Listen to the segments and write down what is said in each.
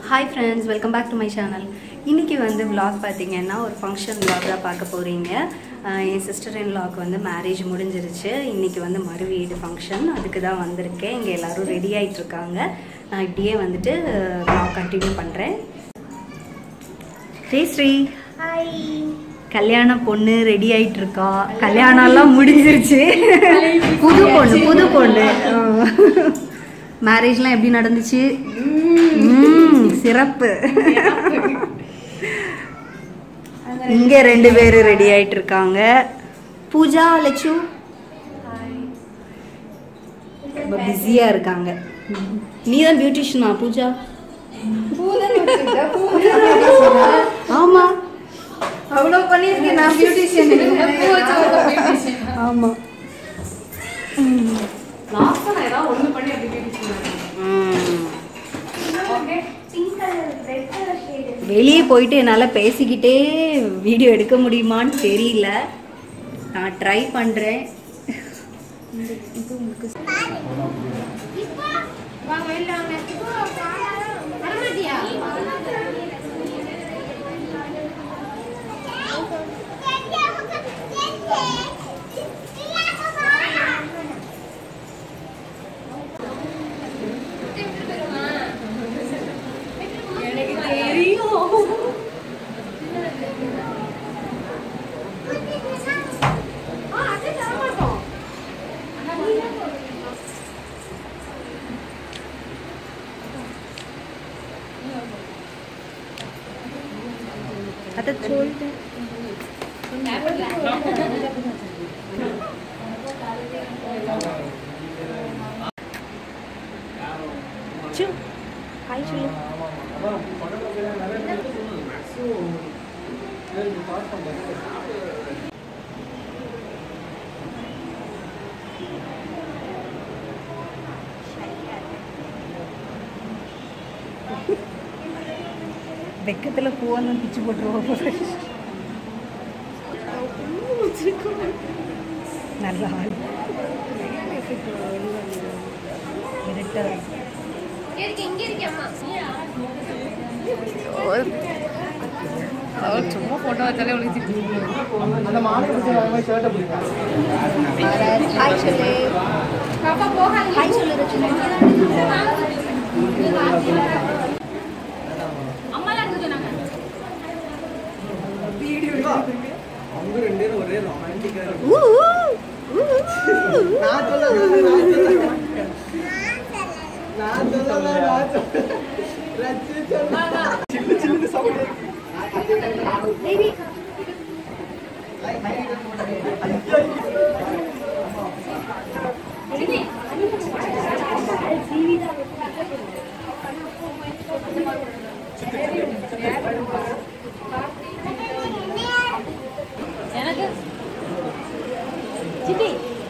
Hi friends welcome back to my channel இன்றைக்கி வந்து vlog பார்த்தீங்கன்னா ஒரு ஃபங்க்ஷன் vlog தான் பார்க்க போகிறீங்க என் சிஸ்டர் இன் லாக்கு வந்து மேரேஜ் முடிஞ்சிருச்சு இன்றைக்கி வந்து மறு வீடு ஃபங்க்ஷன் அதுக்கு தான் வந்திருக்கேன் இங்கே எல்லோரும் ரெடி ஆகிட்டு இருக்காங்க நான் இப்படியே வந்துட்டு vlog கண்டினியூ பண்ணுறேன் ஸ்ரீ ஸ்ரீ ஹாய் கல்யாண பொண்ணு ரெடி ஆயிட்டு இருக்கா கல்யாணம்லாம் முடிஞ்சிருச்சு புது பொண்ணு புது பொண்ணு மேரேஜ்லாம் எப்படி நடந்துச்சு ம், சிறப்பு இங்க ரெண்டு பேரும் ரெடி ஆயிட்டு இருக்காங்க பூஜா லட்சு ரொம்ப பிஸியா இருக்காங்க நீ தான் பியூட்டிஷியனா பூஜா ஆமா அவ்வளோ பண்ணியிருக்கேன் நான் பியூட்டிஷியன் ஆமா லாஸ்டா நான் ஏதாவது ஒண்ணு பண்ணி அப்படி கேட்டுச்சு ம். Pink colour red colour shade வெளியே போயிட்டு என்னால் பேசிக்கிட்டே வீடியோ எடுக்க முடியுமான்னு தெரியல நான் ட்ரை பண்ணுறேன் வாங்க வெளில வாங்க வரமாட்டியா அதை சொல்லிட்டு ஹாய் சொல்லு வெக்கத்தில் பூவெல்லாம் பிச்சு போட்டுருவோம் நல்ல ஆள் இருட்டா இருக்கு. இங்க இருக்கே அம்மா அவர் சும்மா போட்டோ வச்சாலே ஒழிச்சு ஹாய் சொல்லு பாப்பா போகாதீங்க ஹாய் சொல்லு ரச்சனா அம்மா தான் இருந்து சொன்னாங்க அவங்க ரெண்டு பேரும் ஒரே ரொமான்டிக்கா ஊ, ஊ, ஊ. நான் சொல்லல நான் சொல்லல நான் சொல்லல நான் சொல்லல ரச்சி சொல்லல சின்ன சின்ன சவுண்ட் எனக்கு சிட்டி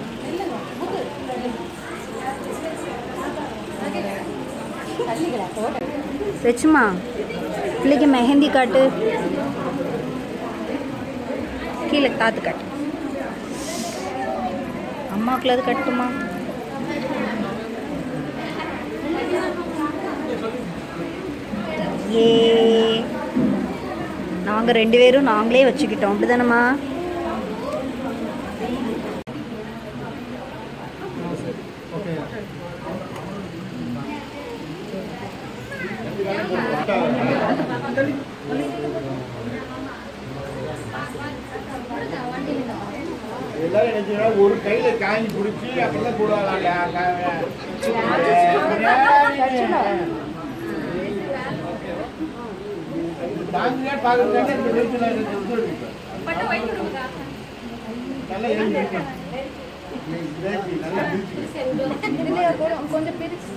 ரச்சுமா பிள்ளைக்கு மெஹந்தி காட்டு கீழே தாத்து காட்டு அம்மாக்குள்ள அது கட்டுமா ஏ நாங்கள் ரெண்டு பேரும் நாங்களே வச்சுக்கிட்டோம் அப்படிதானம்மா எல்லாரும் நினைச்சீங்கன்னா ஒரு கையில காஞ்சி பிடிச்சி அப்பதான் போடுவாங்க தாங்கினா பாக்குறதுக்காக இந்த நிறுத்தினா நல்லா எழுதி வைக்கணும். கிரேவி நல்லா பிரிச்சு. கொஞ்சம் பிரிச்சு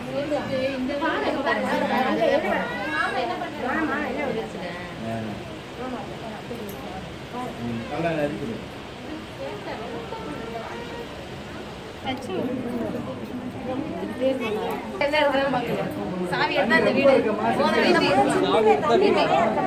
ம், நல்லா நறுக்கணும். சாவி எடுத்தா இந்த வீடு போன வீடு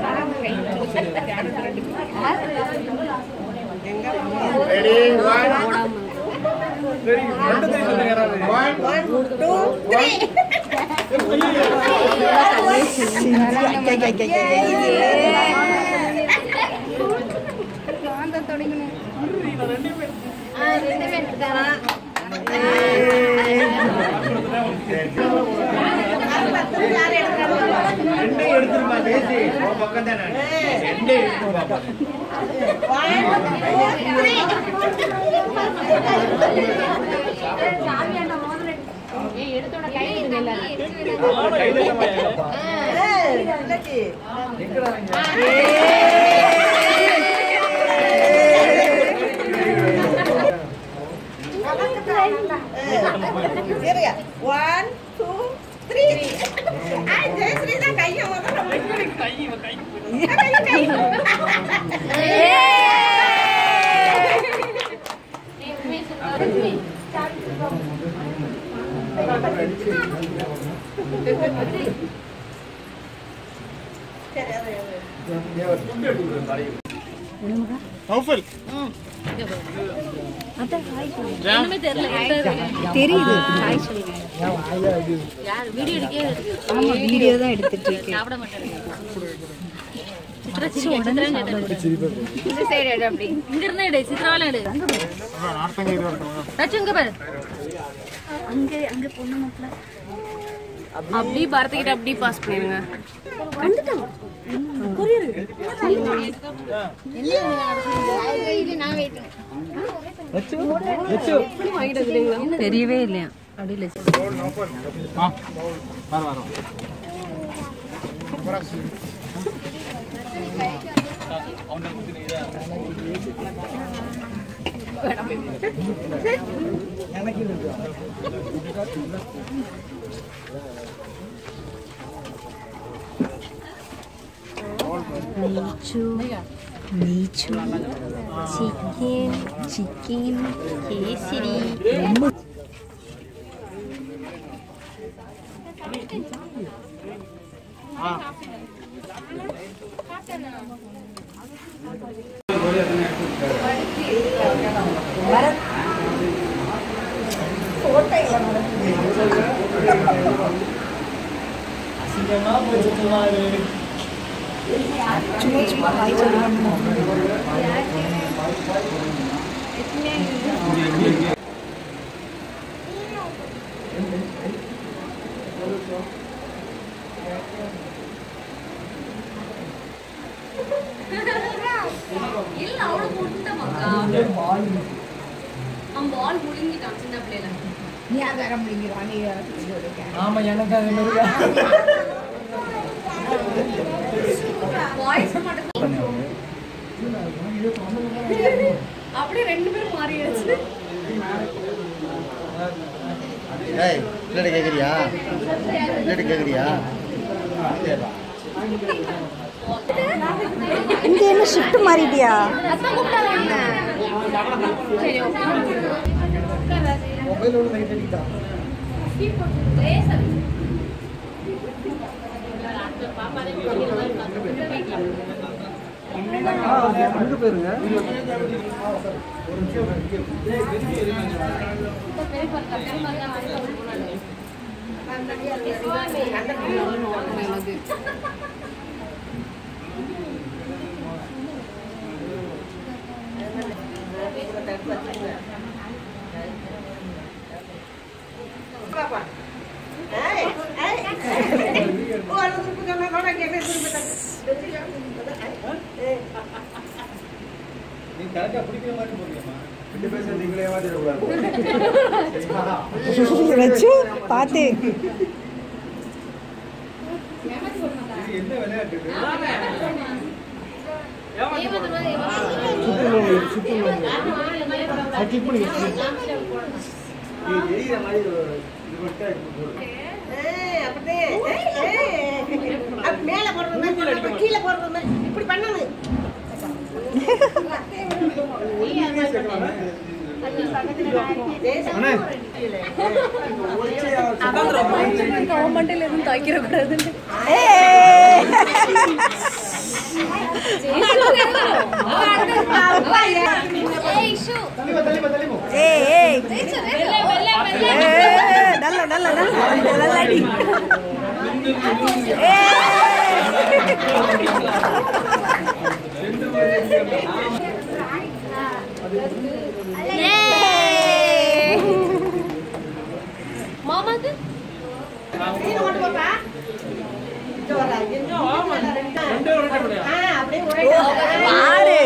Ready, one. சரி, ரெண்டு கை சொல்லுங்க யாராவது. One, two, three. ரெண்டையும் எடுத்துருமா தேசி உன் பக்கம் தான் நான் ரெண்டையும் எடுத்துருமா ஒன் டூ த்ரீ ஜெயஸ்ரீ தான் கையை நௌஃபல் தெரியுது ஹாய் சொல்லுங்க ஆமா வீடியோ தான் எடுத்துட்டு இருக்கேன் இந்த சைடு எடு அப்படி இங்க இருந்து எடு சித்ராவெல்லாம் எடு ரச்சு இங்க பாரு அங்க அங்க பொண்ணு மாப்பிள்ள அப்படி பாரதிக்கிட்ட அப்படி பாஸ் பண்ணிருங்க தெரியவே இல்லையா அடியில நீச்சு நீச்சு சிக்கன் சிக்கன் கேசரி இல்ல அவளை போட்டுட்டமாக்கா அவன் பால் முழுங்கிட்டான் சின்ன பிள்ளைல ஆமா எனக்கு அது மாதிரி வாய்ஸ் மட்டும் அப்படியே ரெண்டு பேரும் மாறியாச்சு ஏய் பிளேட் கேக்குறியா பிளேட் கேக்குறியா இங்க என்ன ஷிஃப்ட் மாறிட்டியா அதான் கூப்பிட்டாங்க என்ன சரி மொபைலோட லைட் அடிக்கிட்டான் அங்க போயிருங்க நீ கரெக்டா பிடிக்கிற மாதிரி போடுங்கம்மா ரெண்டு பேரும் நீங்களே ஏமாத்திடக்கூடாது வச்சு பார்த்து இது என்ன விளையாட்டு இது எரியிற மாதிரி ஒரு இது மட்டும் எடுத்து போடுங்க. மேல போடுறது கீழே போடுறது இப்படி பண்ணது ஒண்ணுமே சேர்க்கலாமா? அண்ணே, ஒளிச்சையா வச்சு- மண்டையில எதுவும் தாக்கிட கூடாதுன்னு தள்ளி வா, தள்ளி வா, தள்ளி வா. ஏய் ஏய் ஏய், நல்ல நல்ல விளாட்லடா விளாடி மாமாக்கு நீங்க கொண்டு போப்பா. இங்க வரா, இன்னும் ஆ, அப்படியே உரையிட்டு வா. பாரு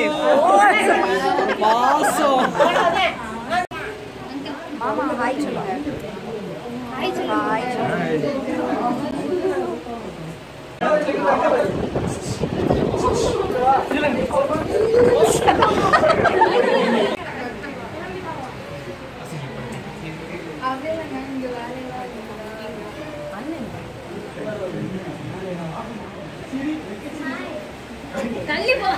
பாசம் அவ்வளவுதான். மாமா ஹாய் சொல்லுங்க ஹாய் சொல்லுங்க தள்ளி போ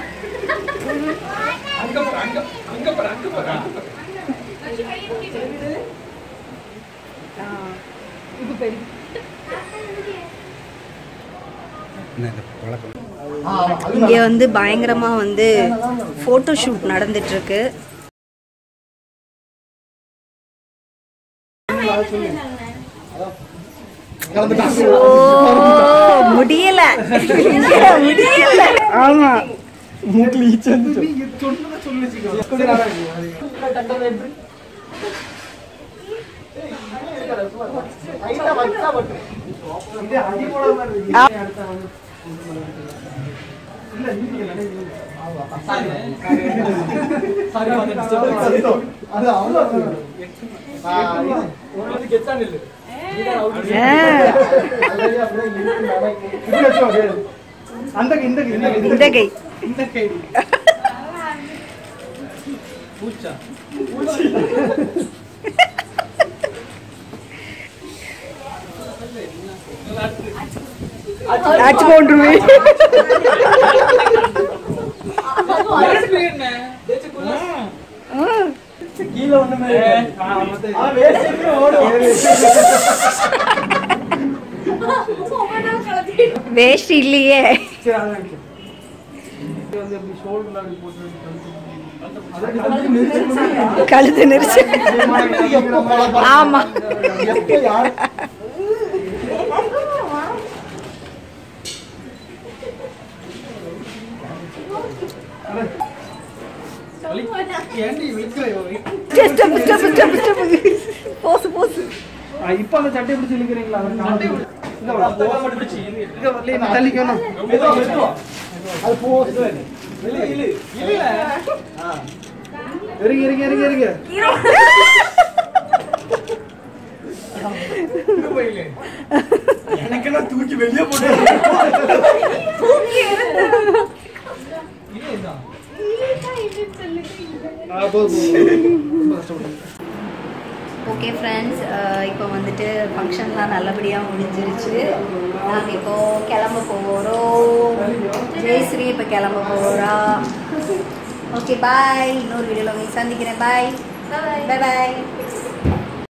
இங்கே வந்து பயங்கரமா வந்து ஃபோட்டோ ஷூட் நடந்துட்டு இருக்கு ஓ முடியல முடியல ஆமா மூக்கில் ஈச்சந்து அது அவ்வளோ அந்த கை, இந்த கை, இந்த கை, இந்த கை இந்த கை ஆச்சு போன்றுவே கீழே ஒண்ணு மாதிரி ஆ, வேஸ்ட் ஓடும் வேஸ்ட் இல்லையே சரி அதான் இருக்கு. இது வந்து எப்படி shoulder ல அப்படி போட்டு கழுத்து நெரிச்சு ஆமா எப்போ யார் ஏன்டி விழுக்கிற step step step step pose pose இப்ப அந்த சட்டை பிடிச்சி இழுக்கிறீங்களா சட்டை இங்க வா. இங்க வரல என்ன தள்ளிக்கணும் அது போ இருங்க இருங்க இருங்க இருங்க எனக்கெல்லாம் தூக்கி வெளியே போட்டு ஆ, போதும், போதும். ரொம்ப கஷ்டப்பட்டேன். ஓகே ஃப்ரெண்ட்ஸ் இப்போ வந்துட்டு ஃபங்க்ஷன்லாம் நல்லபடியாக முடிஞ்சிருச்சு நாங்கள் இப்போ கிளம்ப போகிறோம் ஜெயஸ்ரீ இப்போ கிளம்ப போகிறா ஓகே பாய் இன்னொரு வீடியோவில் உங்களை சந்திக்கிறேன் பாய் பாய் பாய்